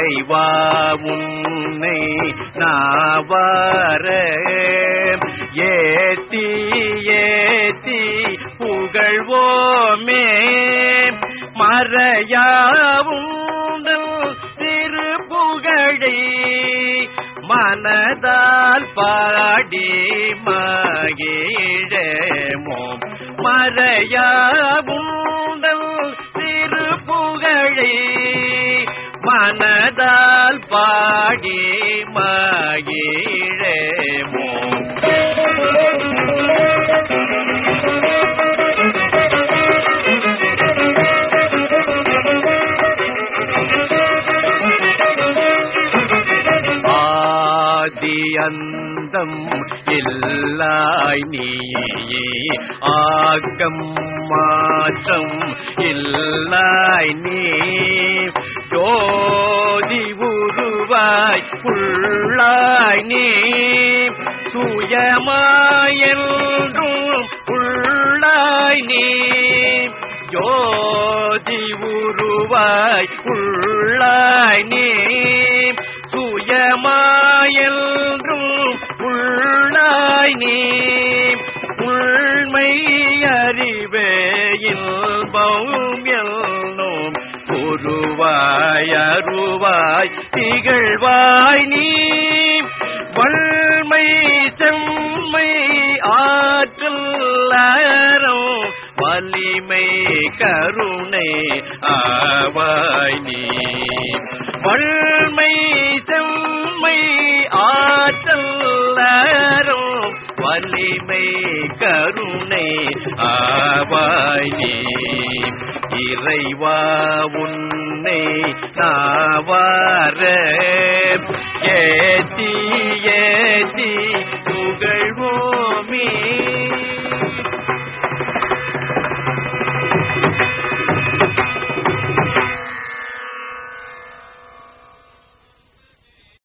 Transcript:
இறைவா உன்னை நாவார ஏத்தி ஏத்தி புகழ்வோமே மறையாவுங்கள் திரு புகழை மனதால் பாடி மகிழமோம் மறையாவுங்கள் திரு புகழை மனதால் பாடி மகிழமோம் ஆதி அந்தம் இல்லாய் நீயே ஆக்கம் மாற்றம் இல்லாய் நீ ஜோதி உருவாய் உள்ளாய் நீ சுயமாயென்றும் உள்ளாய் நீ ஜோதி உருவாய் உள்ளாய் நீ சுயமாயென்றும் உள்ளாய் நீ உள்மை அறிவே இல்பம் என்னும் உருவாய் அருவாய் திகழ்வாய் நீ வள்மை செம்மை ஆற்றல் அறம் வலிமை கருணை ஆவாய் நீ வள்மை செம்மை ஆற்றல் அறம் வலிமை கருணை ஆவாய் நீ இறைவா உன்னை நாவார ஏத்தி ஏத்தி